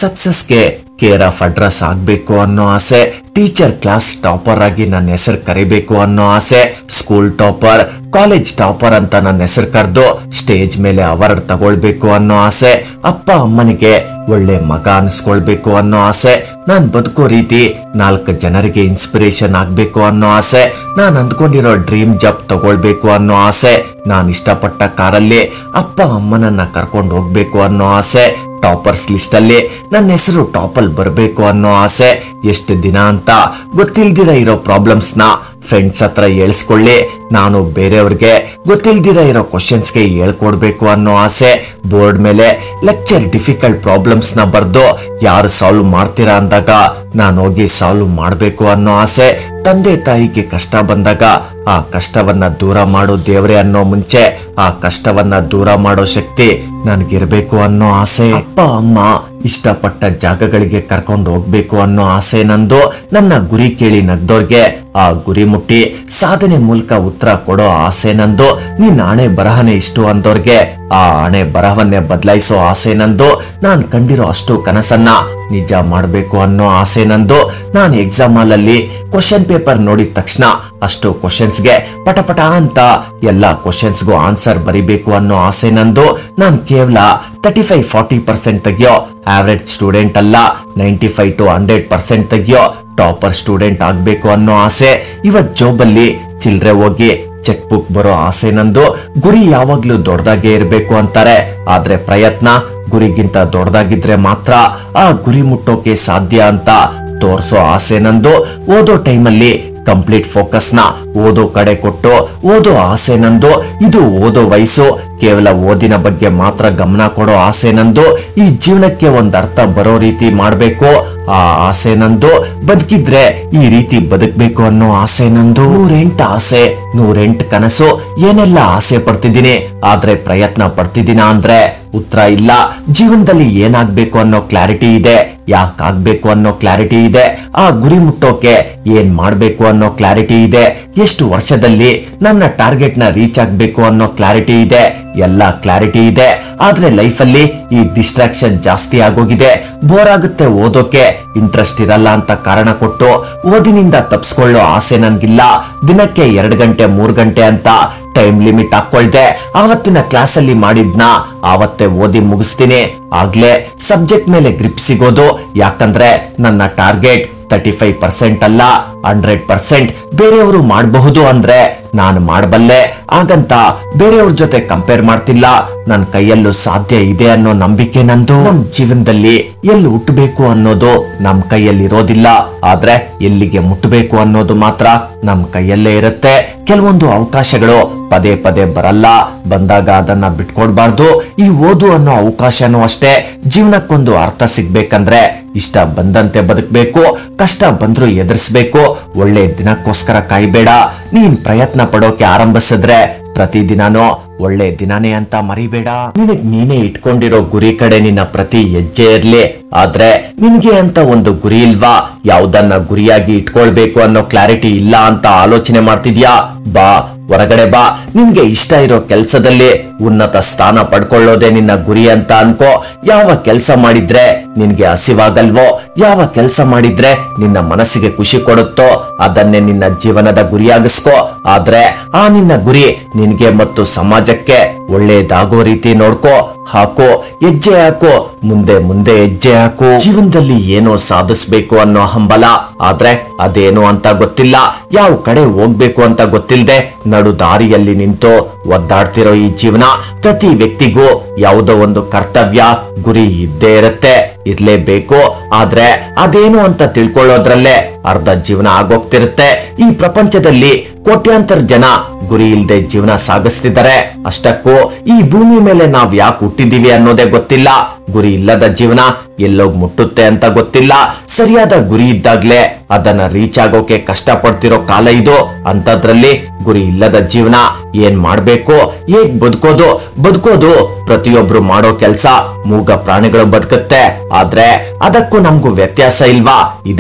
ಸಕ್ಸಸ್ಗೆ care of address ಆಗ್ಬೇಕು ಅನ್ನೋ ಆಸೆ ಟೀಚರ್ ಕ್ಲಾಸ್ ಟಾಪರ್ ಆಗಿ ನನ್ನ ಹೆಸರು ಕರಿಬೇಕು ಅನ್ನೋ ಆಸೆ ಸ್ಕೂಲ್ ಟಾಪರ್ ಕಾಲೇಜ್ ಟಾಪರ್ ಅಂತ ನನ್ನ ಹೆಸರು ಕರೆದು ಸ್ಟೇಜ್ ಮೇಲೆ ಅವಾರ್ಡ್ ತಗೊಳ್ಬೇಕು ಅನ್ನೋ ಆಸೆ ಅಪ್ಪ ಅಮ್ಮನಿಗೆ ಒಳ್ಳೆ ಮಗ ಅನ್ಸ್ಕೊಳ್ಬೇಕು ಅನ್ನೋ ಆಸೆ ನಾನ್ ಬದುಕೋ ರೀತಿ ನಾಲ್ಕು ಜನರಿಗೆ ಇನ್ಸ್ಪಿರೇಷನ್ ಆಗ್ಬೇಕು ಅನ್ನೋ ಆಸೆ ನಾನ್ ಅಂದ್ಕೊಂಡಿರೋ ಡ್ರೀಮ್ ಜಾಬ್ ತಗೊಳ್ಬೇಕು ಅನ್ನೋ ಆಸೆ ನಾನ್ ಇಷ್ಟಪಟ್ಟ ಕಾರಲ್ಲಿ ಅಪ್ಪ ಅಮ್ಮನನ್ನ ಕರ್ಕೊಂಡು ಹೋಗ್ಬೇಕು ಅನ್ನೋ ಆಸೆ ಟಾಪರ್ಸ್ ಲಿಸ್ಟ್ ಅಲ್ಲಿ ನನ್ನ ಹೆಸರು ಟಾಪ್ ಅಲ್ಲಿ ಬರಬೇಕು ಅನ್ನೋ ಆಸೆ ಎಷ್ಟು ದಿನ ಅಂತ ಗೊತ್ತಿಲ್ದಿರ ಇರೋ ಪ್ರಾಬ್ಲಮ್ಸ್ ನ ಫ್ರೆಂಡ್ಸ್ ಹತ್ರ ಹೇಳ್ಸ್ಕೊಳ್ಳಿ ನಾನು ಬೇರೆಯವ್ರಿಗೆ ಗೊತ್ತಿಲ್ದಿರ ಇರೋ ಕ್ವಶನ್ಸ್ಗೆ ಹೇಳ್ಕೊಡ್ಬೇಕು ಅನ್ನೋ ಆಸೆ ಬೋರ್ಡ್ ಮೇಲೆ ಲೆಕ್ಚರ್ ಡಿಫಿಕಲ್ಟ್ ಪ್ರಾಬ್ಲಮ್ಸ್ ನ ಬರ್ದು ಯಾರು ಸಾಲ್ವ್ ಮಾಡ್ತೀರಾ ಅಂದಾಗ ನಾನು ಹೋಗಿ ಸಾಲ್ವ್ ಮಾಡ್ಬೇಕು ಅನ್ನೋ ಆಸೆ ತಂದೆ ತಾಯಿಗೆ ಕಷ್ಟ ಬಂದಾಗ ಆ ಕಷ್ಟವನ್ನ ದೂರ ಮಾಡೋ ದೇವ್ರೆ ಅನ್ನೋ ಮುಂಚೆ ಆ ಕಷ್ಟವನ್ನ ದೂರ ಮಾಡೋ ಶಕ್ತಿ ನನ್ಗಿರ್ಬೇಕು ಅನ್ನೋ ಆಸೆ ಅಪ್ಪ ಅಮ್ಮ ಇಷ್ಟಪಟ್ಟ ಜಾಗಗಳಿಗೆ ಕರ್ಕೊಂಡು ಹೋಗ್ಬೇಕು ಅನ್ನೋ ಆಸೆ ನಂದು ನನ್ನ ಗುರಿ ಕೇಳಿ ನಗ್ದೋರ್ಗೆ ಆ ಗುರಿ ಮುಟ್ಟಿ ಸಾಧನೆ ಮೂಲಕ ಉತ್ತರ ಕೊಡೋ ಆಸೆ ನಂದು ನಿನ್ ಹಣೆ ಬರಹನೆ ಇಷ್ಟು ಅಂದೋರ್ಗೆ ಆ ಹಣೆ ಬರಹವನ್ನೇ ಬದಲಾಯಿಸೋ ಆಸೆ ನಂದು ನಾನ್ ಕಂಡಿರೋ ಅಷ್ಟು ಕನಸನ್ನ ನಿಜ ಮಾಡ್ಬೇಕು ಅನ್ನೋ ಆಸೆ ನಂದು ನಾನ್ ಎಕ್ಸಾಮ್ ಅಲ್ಲಿ ಕ್ವಶನ್ ಪೇಪರ್ ನೋಡಿದ ತಕ್ಷಣ ಅಷ್ಟು ಕ್ವಶನ್ಸ್ಗೆ ಪಟಪಟ ಅಂತ ಎಲ್ಲಾ ಕ್ವಶನ್ಸ್ಗೂ ಆನ್ಸರ್ ಬರಿಬೇಕು ಅನ್ನೋ ಆಸೆ ನಂದು ನಾನ್ ಕೇವಲ ತರ್ಟಿ ಫೈವ್ ಫಾರ್ಟಿ ಪರ್ಸೆಂಟ್ ತೆಗಿಯೋ ಆವರೇಜ್ ಸ್ಟೂಡೆಂಟ್ ಅಲ್ಲ ninety five to hundred percent ತೆಗಿಯೋ ಟಾಪರ್ ಸ್ಟೂಡೆಂಟ್ ಆಗ್ಬೇಕು ಅನ್ನೋ ಆಸೆ ಇವತ್ ಜೋಬಲ್ಲಿ ಚಿಲ್ರೆ ಹೋಗಿ ಚೆಕ್ ಬುಕ್ ಬರೋ ಆಸೆ ನಂದು ಗುರಿ ಯಾವಾಗ್ಲೂ ದೊಡ್ಡದಾಗೆ ಇರಬೇಕು ಅಂತಾರೆ ಆದ್ರೆ ಪ್ರಯತ್ನ ಗುರಿಗಿಂತ ದೊಡ್ಡದಾಗಿದ್ರೆ ಮಾತ್ರ ಆ ಗುರಿ ಮುಟ್ಟೋಕೆ ಸಾಧ್ಯ ಅಂತ ತೋರ್ಸೋ ಆಸೆ ನಂದು ಓದೋ ಟೈಮಲ್ಲಿ ಕಂಪ್ಲೀಟ್ ಫೋಕಸ್ ನ ಓದೋ ಕಡೆ ಕೊಟ್ಟು ಓದೋ ಆಸೆ ನಂದು ಇದು ಓದೋ ವಯಸ್ಸು ಕೇವಲ ಓದಿನ ಬಗ್ಗೆ ಮಾತ್ರ ಗಮನ ಕೊಡೋ ಆಸೆ ನಂದು ಈ ಜೀವನಕ್ಕೆ ಒಂದ್ ಅರ್ಥ ಬರೋ ರೀತಿ ಮಾಡ್ಬೇಕು ಆ ಆಸೆ ನಂದು ಬದುಕಿದ್ರೆ ಈ ರೀತಿ ಬದುಕ್ಬೇಕು ಅನ್ನೋ ಆಸೆ ನಂದು ನೂರೆಂಟ್ ಆಸೆ ನೂರೆಂಟ್ ಕನಸು ಏನೆಲ್ಲ ಆಸೆ ಪಡ್ತಿದ್ದೀನಿ ಆದ್ರೆ ಪ್ರಯತ್ನ ಪಡ್ತಿದ್ದೀನ ಅಂದ್ರೆ ಉತ್ತರ ಇಲ್ಲ ಜೀವನದಲ್ಲಿ ಏನಾಗ್ಬೇಕು ಅನ್ನೋ ಕ್ಲಾರಿಟಿ ಇದೆ ಯಾಕಾಗ್ಬೇಕು ಅನ್ನೋ ಕ್ಲಾರಿಟಿ ಇದೆ ಆ ಗುರಿ ಮುಟ್ಟೋಕೆ ಏನ್ ಮಾಡ್ಬೇಕು ಅನ್ನೋ ಕ್ಲಾರಿಟಿ ಇದೆ ಎಷ್ಟು ವರ್ಷದಲ್ಲಿ ನನ್ನ ಟಾರ್ಗೆಟ್ ನ ರೀಚ್ ಆಗ್ಬೇಕು ಅನ್ನೋ ಕ್ಲಾರಿಟಿ ಇದೆ ಎಲ್ಲ ಕ್ಲಾರಿಟಿ ಇದೆ ಆದ್ರೆ ಲೈಫ್ ಅಲ್ಲಿ ಈ ಡಿಸ್ಟ್ರಾಕ್ಷನ್ ಜಾಸ್ತಿ ಆಗೋಗಿದೆ ಬೋರ್ ಆಗುತ್ತೆ ಓದೋಕೆ ಇಂಟ್ರೆಸ್ಟ್ ಇರಲ್ಲ ಅಂತ ಕಾರಣ ಕೊಟ್ಟು ಓದಿನಿಂದ ತಪ್ಸ್ಕೊಳ್ಳೋ ಆಸೆ ನನ್ಗಿಲ್ಲ ದಿನಕ್ಕೆ ಎರಡ್ ಗಂಟೆ ಮೂರ್ ಗಂಟೆ ಅಂತ ಟೈಮ್ ಲಿಮಿಟ್ ಹಾಕೊಳ್ದೆ ಆವತ್ತಿನ ಕ್ಲಾಸ್ ಅಲ್ಲಿ ಮಾಡಿದ್ನ ಆವತ್ತೇ ಓದಿ ಮುಗಿಸ್ತೀನಿ ಆಗ್ಲೇ ಸಬ್ಜೆಕ್ಟ್ ಮೇಲೆ ಗ್ರಿಪ್ ಸಿಗೋದು ಯಾಕಂದ್ರೆ ನನ್ನ ಟಾರ್ಗೆಟ್ ತರ್ಟಿ ಫೈವ್ ಪರ್ಸೆಂಟ್ ಅಲ್ಲ ಹಂಡ್ರೆಡ್ ಪರ್ಸೆಂಟ್ ಬೇರೆಯವರು ಮಾಡಬಹುದು ಅಂದ್ರೆ ನಾನು ಮಾಡಬಲ್ಲೆ ಹಾಗಂತ ಬೇರೆಯವ್ರ ಜೊತೆ ಕಂಪೇರ್ ಮಾಡ್ತಿಲ್ಲ ನನ್ನ ಕೈಯಲ್ಲೂ ಸಾಧ್ಯ ಇದೆ ಅನ್ನೋ ನಂಬಿಕೆ ನಂದು ನಮ್ ಜೀವನದಲ್ಲಿ ಎಲ್ಲಿ ಹುಟ್ಟಬೇಕು ಅನ್ನೋದು ನಮ್ ಕೈಯಲ್ಲಿ ಇರೋದಿಲ್ಲ ಆದ್ರೆ ಎಲ್ಲಿಗೆ ಮುಟ್ಟಬೇಕು ಅನ್ನೋದು ಮಾತ್ರ ನಮ್ ಕೈಯಲ್ಲೇ ಇರುತ್ತೆ ಕೆಲವೊಂದು ಅವಕಾಶಗಳು ಪದೇ ಪದೇ ಬರಲ್ಲ ಬಂದಾಗ ಅದನ್ನ ಬಿಟ್ಕೊಡ್ಬಾರ್ದು ಈ ಓದು ಅನ್ನೋ ಅವಕಾಶನೂ ಅಷ್ಟೇ ಜೀವನಕ್ಕೊಂದು ಅರ್ಥ ಸಿಗ್ಬೇಕಂದ್ರೆ ಇಷ್ಟ ಬಂದಂತೆ ಬದುಕ್ಬೇಕು ಕಷ್ಟ ಬಂದ್ರು ಎದುರಿಸ್ಬೇಕು ಒಳ್ಳೆ ದಿನಕ್ಕೋಸ್ಕರ ಕಾಯ್ಬೇಡ ನೀನ್ ಪ್ರಯತ್ನ ಪಡೋಕೆ ಆರಂಭಿಸಿದ್ರೆ ಪ್ರತಿದಿನಾನೂ ಒಳ್ಳೆ ದಿನಾನೇ ಅಂತ ಮರಿಬೇಡ ನಿನಗ್ ನೀನೇ ಇಟ್ಕೊಂಡಿರೋ ಗುರಿ ಕಡೆ ನಿನ್ನ ಪ್ರತಿ ಹೆಜ್ಜೆ ಇರ್ಲಿ ಆದ್ರೆ ನಿನ್ಗೆ ಅಂತ ಒಂದು ಗುರಿ ಇಲ್ವಾ ಯಾವ್ದನ್ನ ಗುರಿಯಾಗಿ ಇಟ್ಕೊಳ್ಬೇಕು ಅನ್ನೋ ಕ್ಲಾರಿಟಿ ಇಲ್ಲ ಅಂತ ಆಲೋಚನೆ ಮಾಡ್ತಿದ್ಯಾ ಬಾ ಹೊರಗಡೆ ಬಾ ನಿನ್ಗೆ ಇಷ್ಟ ಇರೋ ಕೆಲ್ಸದಲ್ಲಿ ಉನ್ನತ ಸ್ಥಾನ ಪಡ್ಕೊಳ್ಳೋದೇ ನಿನ್ನ ಗುರಿ ಅಂತ ಅನ್ಕೋ ಯಾವ ಕೆಲಸ ಮಾಡಿದ್ರೆ ನಿನ್ಗೆ ಹಸಿವಾಗಲ್ವೋ ಯಾವ ಕೆಲಸ ಮಾಡಿದ್ರೆ ನಿನ್ನ ಮನಸ್ಸಿಗೆ ಖುಷಿ ಕೊಡುತ್ತೋ ಅದನ್ನೇ ನಿನ್ನ ಜೀವನದ ಗುರಿಯಾಗಿಸ್ಕೋ ಆದ್ರೆ ಆ ನಿನ್ನ ಗುರಿ ನಿನ್ಗೆ ಮತ್ತು ಸಮಾಜಕ್ಕೆ ಒಳ್ಳೇದಾಗೋ ರೀತಿ ನೋಡ್ಕೋ ಹಾಕೋ ಹೆಜ್ಜೆ ಹಾಕೋ ಮುಂದೆ ಮುಂದೆ ಹೆಜ್ಜೆ ಹಾಕು ಜೀವನದಲ್ಲಿ ಏನೋ ಸಾಧಿಸ್ಬೇಕು ಅನ್ನೋ ಹಂಬಲ ಆದ್ರೆ ಅದೇನು ಅಂತ ಗೊತ್ತಿಲ್ಲ ಯಾವ ಕಡೆ ಹೋಗ್ಬೇಕು ಅಂತ ಗೊತ್ತಿಲ್ಲದೆ ನಡು ದಾರಿಯಲ್ಲಿ ನಿಂತು ಒದ್ದಾಡ್ತಿರೋ ಈ ಜೀವನ ಪ್ರತಿ ವ್ಯಕ್ತಿಗೂ ಯಾವುದೋ ಒಂದು ಕರ್ತವ್ಯ ಗುರಿ ಇದ್ದೇ ಇರುತ್ತೆ ಇರ್ಲೇಬೇಕು ಆದ್ರೆ ಅದೇನು ಅಂತ ತಿಳ್ಕೊಳ್ಳೋದ್ರಲ್ಲೇ ಅರ್ಧ ಜೀವನ ಆಗೋಗ್ತಿರುತ್ತೆ ಈ ಪ್ರಪಂಚದಲ್ಲಿ ಕೋಟ್ಯಾಂತರ ಜನ ಗುರಿ ಇಲ್ದೆ ಜೀವನ ಸಾಗಿಸ್ತಿದ್ದಾರೆ ಅಷ್ಟಕ್ಕೂ ಈ ಭೂಮಿ ಮೇಲೆ ನಾವ್ ಯಾಕೆ ಹುಟ್ಟಿದೀವಿ ಅನ್ನೋದೇ ಗೊತ್ತಿಲ್ಲ ಗುರಿ ಇಲ್ಲದ ಜೀವನ ಎಲ್ಲೋಗ್ ಮುಟ್ಟುತ್ತೆ ಅಂತ ಗೊತ್ತಿಲ್ಲ ಸರಿಯಾದ ಗುರಿ ಇದ್ದಾಗ್ಲೇ ಅದನ್ನ ರೀಚ್ ಆಗೋಕೆ ಕಷ್ಟ ಪಡ್ತಿರೋ ಕಾಲ ಇದು ಅಂತದ್ರಲ್ಲಿ ಗುರಿ ಇಲ್ಲದ ಜೀವನ ಏನ್ ಮಾಡ್ಬೇಕು ಹೇಗ್ ಬದುಕೋದು ಬದುಕೋದು ಪ್ರತಿಯೊಬ್ರು ಮಾಡೋ ಕೆಲ್ಸ ಮೂಗ ಪ್ರಾಣಿಗಳು ಬದುಕುತ್ತೆ ಆದ್ರೆ ಅದಕ್ಕೂ ನಮ್ಗೂ ವ್ಯತ್ಯಾಸ ಇಲ್ವಾ ಇದೆ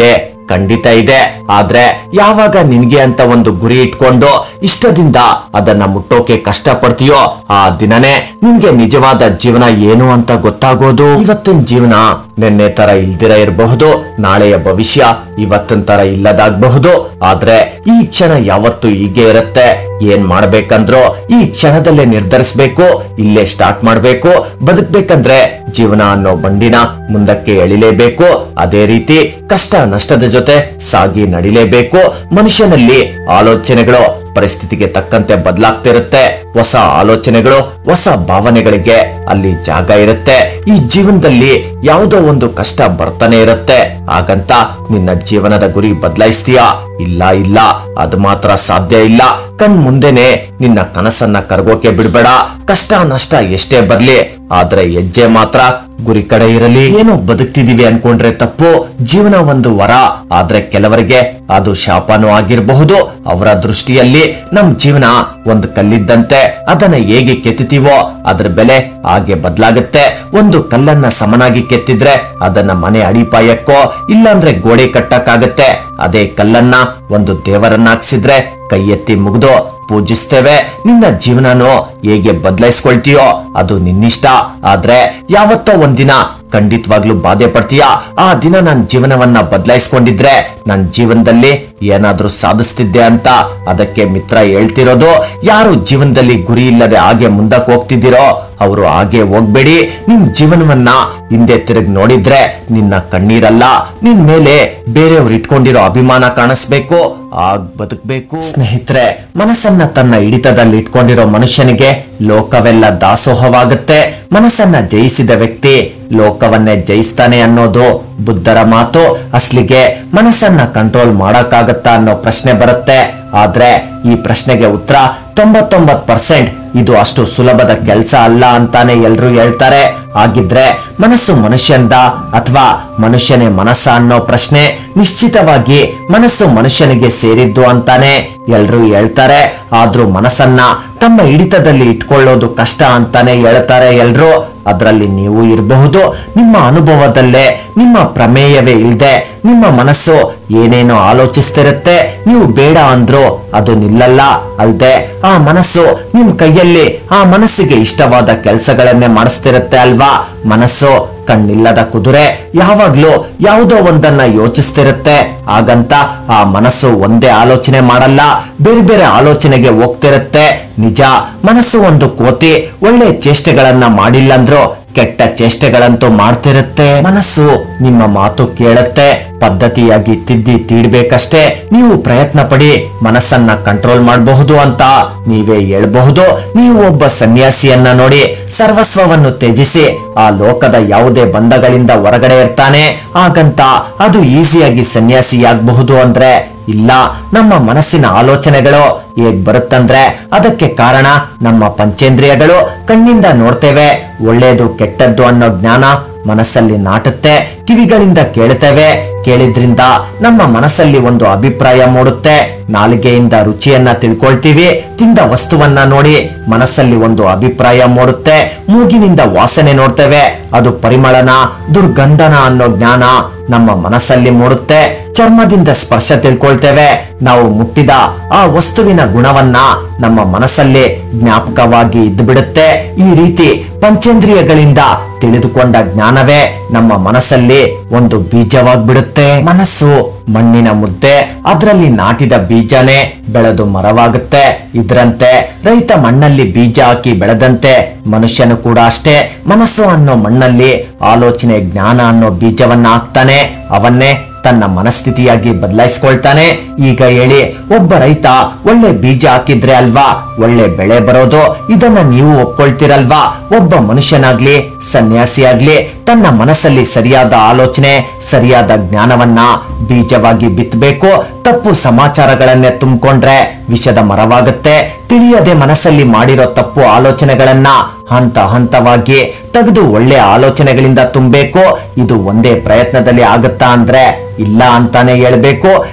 ಖಂಡಿತ ಇದೆ ಆದ್ರೆ ಯಾವಾಗ ನಿನ್ಗೆ ಅಂತ ಒಂದು ಗುರಿ ಇಟ್ಕೊಂಡು ಇಷ್ಟದಿಂದ ಅದನ್ನ ಮುಟ್ಟೋಕೆ ಕಷ್ಟ ಪಡ್ತೀಯೋ ಆ ದಿನನೇ ನಿನ್ಗೆ ನಿಜವಾದ ಜೀವನ ಏನು ಅಂತ ಗೊತ್ತಾಗೋದು ಇವತ್ತಿನ ಜೀವನ ನಿನ್ನೆ ತರ ಇಲ್ದಿರ ಇರಬಹುದು ನಾಳೆಯ ಭವಿಷ್ಯ ಇವತ್ತಿನ ತರ ಇಲ್ಲದಾಗಬಹುದು ಆದ್ರೆ ಈ ಕ್ಷಣ ಯಾವತ್ತು ಹೀಗೆ ಇರುತ್ತೆ ಏನ್ ಮಾಡ್ಬೇಕಂದ್ರೋ ಈ ಕ್ಷಣದಲ್ಲೇ ನಿರ್ಧರಿಸ್ಬೇಕು ಇಲ್ಲೇ ಸ್ಟಾರ್ಟ್ ಮಾಡ್ಬೇಕು ಬದುಕ್ಬೇಕಂದ್ರೆ ಜೀವನ ಅನ್ನೋ ಬಂಡಿನ ಮುಂದಕ್ಕೆ ಎಳಿಲೇಬೇಕು ಅದೇ ರೀತಿ ಕಷ್ಟ ನಷ್ಟದ ಜೊತೆ ಸಾಗಿ ನಡಿಲೇಬೇಕು ಮನುಷ್ಯನಲ್ಲಿ ಆಲೋಚನೆಗಳು ಪರಿಸ್ಥಿತಿಗೆ ತಕ್ಕಂತೆ ಬದಲಾಗ್ತಿರುತ್ತೆ ಹೊಸ ಆಲೋಚನೆಗಳು ಹೊಸ ಭಾವನೆಗಳಿಗೆ ಅಲ್ಲಿ ಜಾಗ ಇರುತ್ತೆ ಈ ಜೀವನದಲ್ಲಿ ಯಾವುದೋ ಒಂದು ಕಷ್ಟ ಬರ್ತಾನೆ ಇರುತ್ತೆ ಹಾಗಂತ ನಿನ್ನ ಜೀವನದ ಗುರಿ ಬದಲಾಯಿಸ್ತೀಯಾ ಇಲ್ಲ ಇಲ್ಲ ಅದು ಮಾತ್ರ ಸಾಧ್ಯ ಇಲ್ಲ ಕಣ್ ಮುಂದೆನೆ ನಿನ್ನ ಕನಸನ್ನ ಕರಗೋಕೆ ಬಿಡ್ಬೇಡ ಕಷ್ಟ ನಷ್ಟ ಎಷ್ಟೇ ಬರ್ಲಿ ಆದ್ರೆ ಹೆಜ್ಜೆ ಮಾತ್ರ ಗುರಿ ಕಡೆ ಇರಲಿ ಏನೋ ಬದುಕ್ತಿದೀವಿ ಅನ್ಕೊಂಡ್ರೆ ತಪ್ಪು ಜೀವನ ಒಂದು ವರ ಆದ್ರೆ ಕೆಲವರಿಗೆ ಅದು ಶಾಪನೂ ಆಗಿರಬಹುದು ಅವರ ದೃಷ್ಟಿಯಲ್ಲಿ ನಮ್ ಜೀವನ ಒಂದು ಕಲ್ಲಿದ್ದಂತೆ ಅದನ್ನ ಹೇಗೆ ಕೆತ್ತಿತೀವೋ ಅದ್ರ ಬೆಲೆ ಹಾಗೆ ಬದಲಾಗುತ್ತೆ ಒಂದು ಕಲ್ಲನ್ನ ಸಮನಾಗಿ ಕೆತ್ತಿದ್ರೆ ಅದನ್ನ ಮನೆ ಅಡಿಪಾಯಕ್ಕೋ ಇಲ್ಲಾಂದ್ರೆ ಗೋಡೆ ಕಟ್ಟಕ್ಕಾಗತ್ತೆ ಅದೇ ಕಲ್ಲನ್ನ ಒಂದು ದೇವರನ್ನಾಕ್ಸಿದ್ರೆ ಕೈ ಎತ್ತಿ ಮುಗ್ದು ಪೂಜಿಸ್ತೇವೆ ನಿನ್ನ ಜೀವನನೋ ಹೇಗೆ ಬದಲಾಯಿಸ್ಕೊಳ್ತೀಯೋ ಅದು ನಿನ್ನಿಷ್ಟ ಆದ್ರೆ ಯಾವತ್ತೋ ಒಂದಿನ ಖಂಡಿತವಾಗ್ಲೂ ಬಾಧೆ ಪಡ್ತೀಯಾ ಆ ದಿನ ನನ್ನ ಜೀವನವನ್ನ ಬದಲಾಯಿಸ್ಕೊಂಡಿದ್ರೆ ನನ್ನ ಜೀವನದಲ್ಲಿ ಏನಾದ್ರೂ ಸಾಧಿಸ್ತಿದ್ದೆ ಅಂತ ಅದಕ್ಕೆ ಮಿತ್ರ ಹೇಳ್ತಿರೋದು ಯಾರು ಜೀವನದಲ್ಲಿ ಗುರಿ ಇಲ್ಲದೆ ಹಾಗೆ ಮುಂದಕ್ಕೆ ಹೋಗ್ತಿದ್ದೀರೋ ಅವರು ಹಾಗೆ ಹೋಗ್ಬೇಡಿ ನಿಮ್ ಜೀವನವನ್ನ ಹಿಂದೆ ತಿರುಗಿ ನೋಡಿದ್ರೆ ನಿನ್ನ ಕಣ್ಣೀರಲ್ಲ ನಿನ್ ಮೇಲೆ ಬೇರೆಯವ್ರು ಇಟ್ಕೊಂಡಿರೋ ಅಭಿಮಾನ ಕಾಣಿಸ್ಬೇಕು ಆಗ್ ಬದುಕ್ಬೇಕು ಸ್ನೇಹಿತರೆ ಮನಸ್ಸನ್ನ ತನ್ನ ಹಿಡಿತದಲ್ಲಿ ಇಟ್ಕೊಂಡಿರೋ ಮನುಷ್ಯನಿಗೆ ಲೋಕವೆಲ್ಲ ದಾಸೋಹವಾಗುತ್ತೆ ಮನಸ್ಸನ್ನ ಜಯಿಸಿದ ವ್ಯಕ್ತಿ ಲೋಕವನ್ನೇ ಜಯಿಸ್ತಾನೆ ಅನ್ನೋದು ಬುದ್ಧರ ಮಾತು ಅಸ್ಲಿಗೆ ಮನಸ್ಸನ್ನ ಕಂಟ್ರೋಲ್ ಮಾಡಕ್ಕಾಗತ್ತಾ ಅನ್ನೋ ಪ್ರಶ್ನೆ ಬರುತ್ತೆ ಆದ್ರೆ ಈ ಪ್ರಶ್ನೆಗೆ ಉತ್ತರ ತೊಂಬತ್ತೊಂಬತ್ ಪರ್ಸೆಂಟ್ ಇದು ಅಷ್ಟು ಸುಲಭದ ಕೆಲಸ ಅಲ್ಲ ಅಂತಾನೆ ಎಲ್ರು ಹೇಳ್ತಾರೆ ಹಾಗಿದ್ರೆ ಮನಸ್ಸು ಮನುಷ್ಯಂದ ಅಥವಾ ಮನುಷ್ಯನೇ ಮನಸ್ಸ ಅನ್ನೋ ಪ್ರಶ್ನೆ ನಿಶ್ಚಿತವಾಗಿ ಮನಸ್ಸು ಮನುಷ್ಯನಿಗೆ ಸೇರಿದ್ದು ಅಂತಾನೆ ಎಲ್ರು ಹೇಳ್ತಾರೆ ಆದ್ರೂ ಮನಸ್ಸನ್ನ ತಮ್ಮ ಹಿಡಿತದಲ್ಲಿ ಇಟ್ಕೊಳ್ಳೋದು ಕಷ್ಟ ಅಂತಾನೆ ಹೇಳ್ತಾರೆ ಎಲ್ರು ಅದರಲ್ಲಿ ನೀವು ಇರಬಹುದು ನಿಮ್ಮ ಅನುಭವದಲ್ಲೇ ನಿಮ್ಮ ಪ್ರಮೇಯವೇ ಇಲ್ದೆ ನಿಮ್ಮ ಮನಸ್ಸು ಏನೇನೋ ಆಲೋಚಿಸ್ತಿರುತ್ತೆ ನೀವು ಬೇಡ ಅಂದ್ರು ಅದು ನಿಲ್ಲಲ್ಲ ಅಲ್ದೆ ಆ ಮನಸ್ಸು ನಿಮ್ ಕೈಯಲ್ಲಿ ಆ ಮನಸ್ಸಿಗೆ ಇಷ್ಟವಾದ ಕೆಲಸಗಳನ್ನೇ ಮಾಡಿಸ್ತಿರುತ್ತೆ ಅಲ್ವಾ ಮನಸ್ಸು ಕಣ್ಣಿಲ್ಲದ ಕುದುರೆ ಯಾವಾಗ್ಲೂ ಯಾವುದೋ ಒಂದನ್ನ ಯೋಚಿಸ್ತಿರುತ್ತೆ ಹಾಗಂತ ಆ ಮನಸ್ಸು ಒಂದೇ ಆಲೋಚನೆ ಮಾಡಲ್ಲ ಬೇರೆ ಬೇರೆ ಆಲೋಚನೆಗೆ ಹೋಗ್ತಿರುತ್ತೆ ನಿಜ ಮನಸ್ಸು ಒಂದು ಕೋತಿ ಒಳ್ಳೆ ಚೇಷ್ಟೆಗಳನ್ನ ಮಾಡಿಲ್ಲಂದ್ರು ಕೆಟ್ಟ ಚೇಷ್ಟೆಗಳಂತೂ ಮಾಡ್ತಿರುತ್ತೆ ಮನಸ್ಸು ನಿಮ್ಮ ಮಾತು ಕೇಳುತ್ತೆ ಪದ್ಧತಿಯಾಗಿ ತಿದ್ದಿ ತೀಡ್ಬೇಕಷ್ಟೇ ನೀವು ಪ್ರಯತ್ನ ಪಡಿ ಮನಸ್ಸನ್ನ ಕಂಟ್ರೋಲ್ ಮಾಡಬಹುದು ಅಂತ ನೀವೇ ಹೇಳ್ಬಹುದು ನೀವು ಒಬ್ಬ ಸನ್ಯಾಸಿಯನ್ನ ನೋಡಿ ಸರ್ವಸ್ವವನ್ನು ತ್ಯಜಿಸಿ ಆ ಲೋಕದ ಯಾವುದೇ ಬಂಧಗಳಿಂದ ಹೊರಗಡೆ ಇರ್ತಾನೆ ಹಾಗಂತ ಅದು ಈಸಿಯಾಗಿ ಸನ್ಯಾಸಿಯಾಗಬಹುದು ಅಂದ್ರೆ ಇಲ್ಲ ನಮ್ಮ ಮನಸ್ಸಿನ ಆಲೋಚನೆಗಳು ಹೇಗ್ ಬರುತ್ತಂದ್ರೆ ಅದಕ್ಕೆ ಕಾರಣ ನಮ್ಮ ಪಂಚೇಂದ್ರಿಯಗಳು ಕಣ್ಣಿಂದ ನೋಡ್ತೇವೆ ಒಳ್ಳೇದು ಕೆಟ್ಟದ್ದು ಅನ್ನೋ ಜ್ಞಾನ ಮನಸ್ಸಲ್ಲಿ ನಾಟುತ್ತೆ ಕಿವಿಗಳಿಂದ ಕೇಳುತ್ತೇವೆ ಕೇಳಿದ್ರಿಂದ ನಮ್ಮ ಮನಸ್ಸಲ್ಲಿ ಒಂದು ಅಭಿಪ್ರಾಯ ಮೂಡುತ್ತೆ ನಾಲಿಗೆಯಿಂದ ರುಚಿಯನ್ನ ತಿಳ್ಕೊಳ್ತೀವಿ ತಿಂದ ವಸ್ತುವನ್ನ ನೋಡಿ ಮನಸ್ಸಲ್ಲಿ ಒಂದು ಅಭಿಪ್ರಾಯ ಮೂಡುತ್ತೆ ಮೂಗಿನಿಂದ ವಾಸನೆ ನೋಡ್ತೇವೆ ಅದು ಪರಿಮಳನ ದುರ್ಗಂಧನ ಅನ್ನೋ ಜ್ಞಾನ ನಮ್ಮ ಮನಸ್ಸಲ್ಲಿ ಮೂಡುತ್ತೆ ಚರ್ಮದಿಂದ ಸ್ಪರ್ಶ ತಿಳ್ಕೊಳ್ತೇವೆ ನಾವು ಮುಟ್ಟಿದ ಆ ವಸ್ತುವಿನ ಗುಣವನ್ನ ನಮ್ಮ ಮನಸ್ಸಲ್ಲಿ ಜ್ಞಾಪಕವಾಗಿ ಇದ್ದು ಬಿಡುತ್ತೆ ಈ ರೀತಿ ಪಂಚೇಂದ್ರಿಯಗಳಿಂದ ತಿಳಿದುಕೊಂಡ ಜ್ಞಾನವೇ ನಮ್ಮ ಮನಸ್ಸಲ್ಲಿ ಒಂದು ಬೀಜವಾಗ್ಬಿಡುತ್ತೆ ಮನಸ್ಸು ಮಣ್ಣಿನ ಮುದ್ದೆ ಅದರಲ್ಲಿ ನಾಟಿದ ಬೀಜನೇ ಬೆಳೆದು ಮರವಾಗುತ್ತೆ ಇದ್ರಂತೆ ರೈತ ಮಣ್ಣಲ್ಲಿ ಬೀಜ ಹಾಕಿ ಬೆಳೆದಂತೆ ಮನುಷ್ಯನು ಕೂಡ ಅಷ್ಟೇ ಮನಸ್ಸು ಅನ್ನೋ ಮಣ್ಣಲ್ಲಿ ಆಲೋಚನೆ ಜ್ಞಾನ ಅನ್ನೋ ಬೀಜವನ್ನ ಹಾಕ್ತಾನೆ ಅವನ್ನೇ ತನ್ನ ಮನಸ್ಥಿತಿಯಾಗಿ ಬದಲಾಯಿಸ್ಕೊಳ್ತಾನೆ ಈಗ ಹೇಳಿ ಒಬ್ಬ ರೈತ ಒಳ್ಳೆ ಬೀಜ ಹಾಕಿದ್ರೆ ಅಲ್ವಾ ಒಳ್ಳೆ ಬೆಳೆ ಬರೋದು ಇದನ್ನ ನೀವು ಒಪ್ಕೊಳ್ತಿರಲ್ವಾ ಒಬ್ಬ ಮನುಷ್ಯನಾಗ್ಲಿ ಸನ್ಯಾಸಿಯಾಗ್ಲಿ ತನ್ನ ಮನಸ್ಸಲ್ಲಿ ಸರಿಯಾದ ಆಲೋಚನೆ ಸರಿಯಾದ ಜ್ಞಾನವನ್ನ ಬೀಜವಾಗಿ ಬಿತ್ತಬೇಕು ತಪ್ಪು ಸಮಾಚಾರಗಳನ್ನೇ ತುಂಬಿಕೊಂಡ್ರೆ ವಿಷದ ಮರವಾಗುತ್ತೆ ತಿಳಿಯದೆ ಮನಸ್ಸಲ್ಲಿ ಮಾಡಿರೋ ತಪ್ಪು ಆಲೋಚನೆಗಳನ್ನ ಹಂತ ಹಂತವಾಗಿ ತೆಗೆದು ಒಳ್ಳೆ ಆಲೋಚನೆಗಳಿಂದ ತುಂಬಬೇಕು ಇದು ಒಂದೇ ಪ್ರಯತ್ನದಲ್ಲಿ ಆಗುತ್ತಾ ಅಂದ್ರೆ ಇಲ್ಲ ಅಂತಾನೆ ಹೇಳ್ಬೇಕು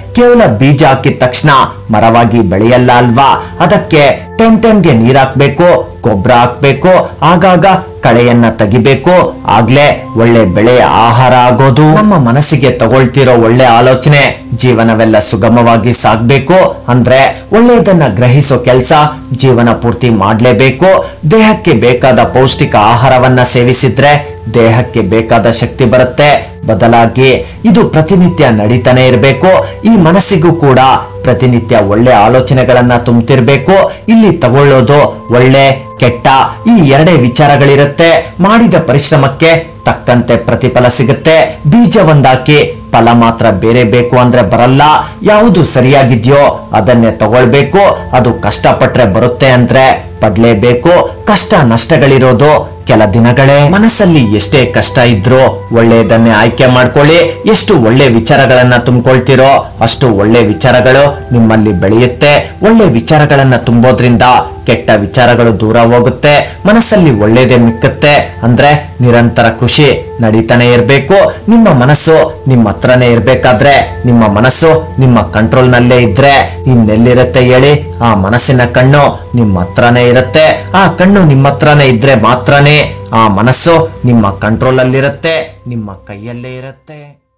ಕೇವಲ ಬೀಜ ಹಾಕಿದ ತಕ್ಷಣ ಮರವಾಗಿ ಬೆಳೆಯಲ್ಲ ಅಲ್ವಾ ಅದಕ್ಕೆ ಟೈಮ್ ಟೈಮ್ಗೆ ನೀರ್ ಹಾಕ್ಬೇಕು ಗೊಬ್ಬರ ಹಾಕ್ಬೇಕು ಆಗಾಗ ಕಳೆಯನ್ನ ತೆಗಿಬೇಕು ಆಗ್ಲೇ ಒಳ್ಳೆ ಬೆಳೆಯ ಆಹಾರ ಆಗೋದು ನಮ್ಮ ಮನಸ್ಸಿಗೆ ತಗೊಳ್ತಿರೋ ಒಳ್ಳೆ ಆಲೋಚನೆ ಜೀವನವೆಲ್ಲ ಸುಗಮವಾಗಿ ಸಾಗ್ಬೇಕು ಅಂದ್ರೆ ಒಳ್ಳೆಯದನ್ನ ಗ್ರಹಿಸೋ ಕೆಲಸ ಜೀವನ ಪೂರ್ತಿ ಮಾಡ್ಲೇಬೇಕು ದೇಹಕ್ಕೆ ಬೇಕಾದ ಪೌಷ್ಟಿಕ ಆಹಾರವನ್ನ ಸೇವಿಸಿದ್ರೆ ದೇಹಕ್ಕೆ ಬೇಕಾದ ಶಕ್ತಿ ಬರುತ್ತೆ ಬದಲಾಗಿ ಇದು ಪ್ರತಿನಿತ್ಯ ನಡೀತಾನೆ ಇರಬೇಕು ಈ ಮನಸ್ಸಿಗೂ ಕೂಡ ಪ್ರತಿನಿತ್ಯ ಒಳ್ಳೆ ಆಲೋಚನೆಗಳನ್ನ ತುಂಬ್ತಿರ್ಬೇಕು ಇಲ್ಲಿ ತಗೊಳ್ಳೋದು ಒಳ್ಳೆ ಕೆಟ್ಟ ಈ ಎರಡೇ ವಿಚಾರಗಳಿರುತ್ತೆ ಮಾಡಿದ ಪರಿಶ್ರಮಕ್ಕೆ ತಕ್ಕಂತೆ ಪ್ರತಿಫಲ ಸಿಗುತ್ತೆ ಬೀಜ ಒಂದಾಕಿ ಫಲ ಮಾತ್ರ ಬೇರೆ ಬೇಕು ಅಂದ್ರೆ ಬರಲ್ಲ ಯಾವುದು ಸರಿಯಾಗಿದ್ಯೋ ಅದನ್ನೇ ತಗೊಳ್ಬೇಕು ಅದು ಕಷ್ಟಪಟ್ರೆ ಬರುತ್ತೆ ಅಂದ್ರೆ ಪಡ್ಲೇಬೇಕು ಕಷ್ಟ ನಷ್ಟಗಳಿರೋದು ಕೆಲ ದಿನಗಳೇ ಮನಸ್ಸಲ್ಲಿ ಎಷ್ಟೇ ಕಷ್ಟ ಇದ್ರೂ ಒಳ್ಳೆಯದನ್ನೇ ಆಯ್ಕೆ ಮಾಡ್ಕೊಳ್ಳಿ ಎಷ್ಟು ಒಳ್ಳೆ ವಿಚಾರಗಳನ್ನ ತುಂಬಿಕೊಳ್ತಿರೋ ಅಷ್ಟು ಒಳ್ಳೆ ವಿಚಾರಗಳು ನಿಮ್ಮಲ್ಲಿ ಬೆಳೆಯುತ್ತೆ ಒಳ್ಳೆ ವಿಚಾರಗಳನ್ನ ತುಂಬೋದ್ರಿಂದ ಕೆಟ್ಟ ವಿಚಾರಗಳು ದೂರ ಹೋಗುತ್ತೆ ಮನಸ್ಸಲ್ಲಿ ಒಳ್ಳೇದೇ ಮಿಕ್ಕತ್ತೆ ಅಂದ್ರೆ ನಿರಂತರ ಖುಷಿ ನಡೀತಾನೆ ಇರಬೇಕು ನಿಮ್ಮ ಮನಸ್ಸು ನಿಮ್ಮ ಹತ್ರನೇ ಇರ್ಬೇಕಾದ್ರೆ ನಿಮ್ಮ ಮನಸ್ಸು ನಿಮ್ಮ ಕಂಟ್ರೋಲ್ ನಲ್ಲೇ ಇದ್ರೆ ಇನ್ನೆಲ್ಲಿರುತ್ತೆ ಹೇಳಿ ಆ ಮನಸ್ಸಿನ ಕಣ್ಣು ನಿಮ್ಮ ಹತ್ರನೇ ಇರುತ್ತೆ ಆ ಕಣ್ಣು ನಿಮ್ಮ ಹತ್ರನೇ ಇದ್ರೆ ಮಾತ್ರನೇ ಆ ಮನಸ್ಸು ನಿಮ್ಮ ಕಂಟ್ರೋಲ್ ಅಲ್ಲಿರುತ್ತೆ ನಿಮ್ಮ ಕೈಯಲ್ಲೇ ಇರುತ್ತೆ